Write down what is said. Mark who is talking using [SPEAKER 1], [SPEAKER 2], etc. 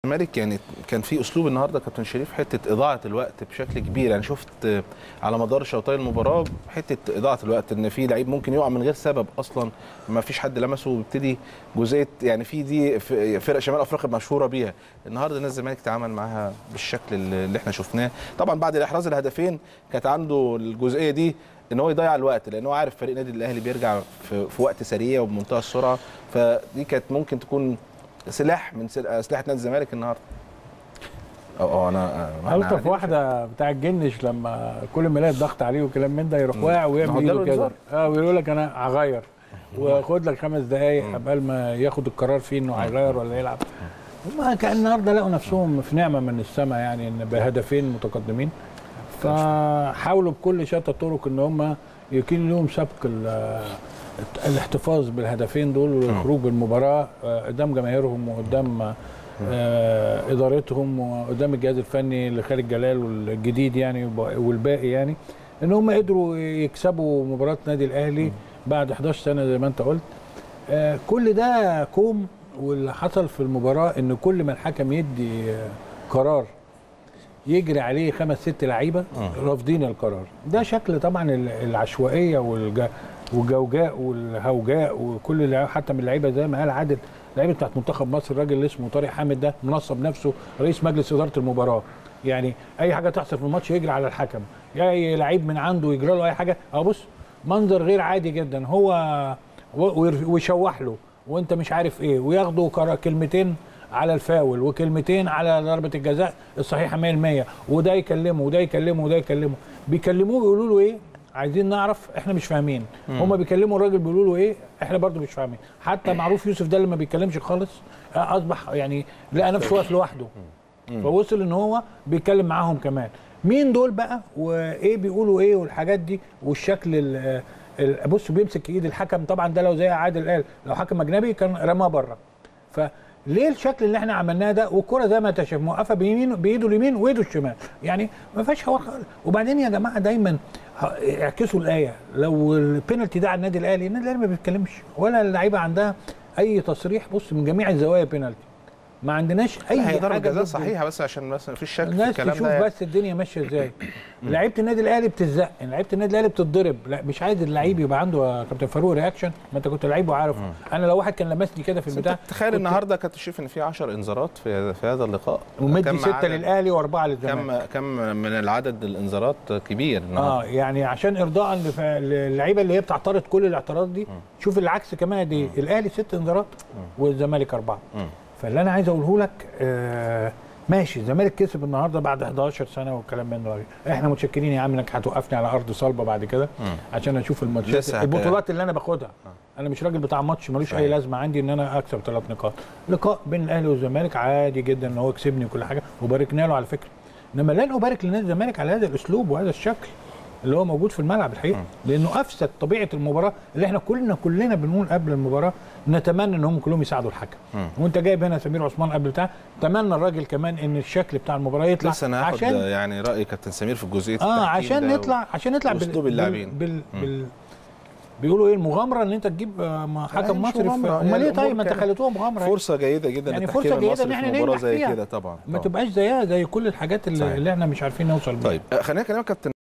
[SPEAKER 1] الزمالك يعني كان في اسلوب النهارده كابتن شريف حته اضاعه الوقت بشكل كبير يعني شفت على مدار شوطي المباراه حته اضاعه الوقت ان في لعيب ممكن يقع من غير سبب اصلا ما فيش حد لمسه ويبتدي جزئيه يعني في دي فرق شمال افريقيا مشهوره بيها النهارده نادي الزمالك تعامل معاها بالشكل اللي احنا شفناه طبعا بعد الاحراز الهدفين كانت عنده الجزئيه دي ان هو يضيع الوقت لان هو عارف فريق النادي الاهلي بيرجع في, في وقت سريع وبمنتهى السرعه فدي كانت ممكن تكون سلاح من سلاح نادي الزمالك النهارده اه اه انا
[SPEAKER 2] الطف واحده بتاع الجنش لما كل ما يلاقي الضغط عليه وكلام من ده يروح واقع ويعمل ايده كده اه ويقول لك انا هغير وخد لك خمس دقائق قبل ما ياخد القرار فيه انه هيغير ولا يلعب هم كان النهارده لقوا نفسهم في نعمه من السماء يعني ان بهدفين متقدمين فحاولوا بكل شتى الطرق ان هم يكون لهم سبق الاحتفاظ بالهدفين دول والخروج بالمباراه قدام جماهيرهم وقدام آه ادارتهم وقدام الجهاز الفني لخالد جلال والجديد يعني والباقي يعني ان هم قدروا يكسبوا مباراه نادي الاهلي بعد 11 سنه زي ما انت قلت آه كل ده كوم واللي حصل في المباراه ان كل ما الحكم يدي آه قرار يجري عليه خمس ست لعيبه رافضين القرار ده شكل طبعا العشوائيه والج... والجوجاء والهوجاء وكل اللعيبه حتى من اللعيبه زي ما قال عادل لعيبه بتاعت منتخب مصر الراجل اللي اسمه طارق حامد ده منصب نفسه رئيس مجلس اداره المباراه يعني اي حاجه تحصل في الماتش يجري على الحكم اي لعيب من عنده يجري له اي حاجه اه بص منظر غير عادي جدا هو ويشوح له وانت مش عارف ايه وياخدوا كلمتين على الفاول وكلمتين على ضربه الجزاء الصحيحه 100% وده يكلمه وده يكلمه وده يكلمه بيكلموه بيقولوا له ايه عايزين نعرف احنا مش فاهمين هم بيكلموا الراجل بيقولوا له ايه احنا برضو مش فاهمين حتى معروف يوسف ده اللي ما بيتكلمش خالص اصبح يعني لقى نفسه واقف لوحده فوصل ان هو بيتكلم معاهم كمان مين دول بقى وايه بيقولوا ايه والحاجات دي والشكل بص بيمسك ايد الحكم طبعا ده لو زي عادل قال لو حكم اجنبي كان رماه بره فليه الشكل اللي احنا عملناه ده والكره زي ما انت شايف موقفه بيمين بايده اليمين وايده الشمال يعني ما فيهاش حوار وبعدين يا جماعه دايما اعكسوا الايه لو البينالتي ده على النادي الاهلي النادي الاهلي ما بيتكلمش ولا اللعيبه عندها اي تصريح بص من جميع الزوايا بينالتي ما عندناش اي
[SPEAKER 1] هي ضربه
[SPEAKER 2] حاجه
[SPEAKER 1] جزاء صحيحه بس عشان بس ما فيش شك في
[SPEAKER 2] الناس
[SPEAKER 1] الكلام
[SPEAKER 2] تشوف
[SPEAKER 1] ده
[SPEAKER 2] بس الدنيا ماشيه ازاي لعيبه النادي الاهلي بتزق لعيبه النادي الاهلي بتتضرب لا مش عايز اللعيب يبقى عنده كابتن فاروق رياكشن ما انت كنت لعيب وعارف انا لو واحد كان لمسني كده في البتاع
[SPEAKER 1] تخيل النهارده كنت شايف ان في 10 انذارات في في هذا اللقاء
[SPEAKER 2] ومدي سته للاهلي واربعه للزمالك
[SPEAKER 1] كم كم من العدد الانذارات كبير النهارده
[SPEAKER 2] اه يعني عشان ارضاء للعيبه اللي هي بتعترض كل الاعتراض دي شوف العكس كمان دي الاهلي ست انذارات والزمالك اربعه فاللي انا عايز اقوله لك آه ماشي الزمالك كسب النهارده بعد 11 سنه والكلام من ده احنا متشكرين يا عم انك هتوقفني على ارض صلبه بعد كده عشان اشوف الماتشات البطولات اللي انا باخدها انا مش راجل بتاع ماتش ملوش اي لازمه عندي ان انا اكسب ثلاث نقاط لقاء بين الاهلي والزمالك عادي جدا ان هو كسبني وكل حاجه وباركنا له على فكره انما لن ابارك لنادي الزمالك على هذا الاسلوب وهذا الشكل اللي هو موجود في الملعب الحقيقه لانه افسد طبيعه المباراه اللي احنا كلنا كلنا بنقول قبل المباراه نتمنى ان هم كلهم يساعدوا الحكم وانت جايب هنا سمير عثمان قبل بتاع تمنى الراجل كمان ان الشكل بتاع المباراه يطلع
[SPEAKER 1] لسه انا عشان يعني راي كابتن سمير في الجزئيه
[SPEAKER 2] اه عشان نطلع عشان نطلع
[SPEAKER 1] باسلوب اللاعبين
[SPEAKER 2] بال, بال, بال بيقولوا ايه المغامره ان انت تجيب حكم مصري امال ليه طيب ما انت خليتوها مغامره
[SPEAKER 1] فرصه جيده جدا
[SPEAKER 2] يعني فرصه جيده ان احنا ننجح
[SPEAKER 1] زي
[SPEAKER 2] فيها
[SPEAKER 1] كده طبعا
[SPEAKER 2] ما تبقاش زيها زي كل الحاجات اللي, اللي احنا مش عارفين نوصل بيها
[SPEAKER 1] طيب خلينا نكلمك كابتن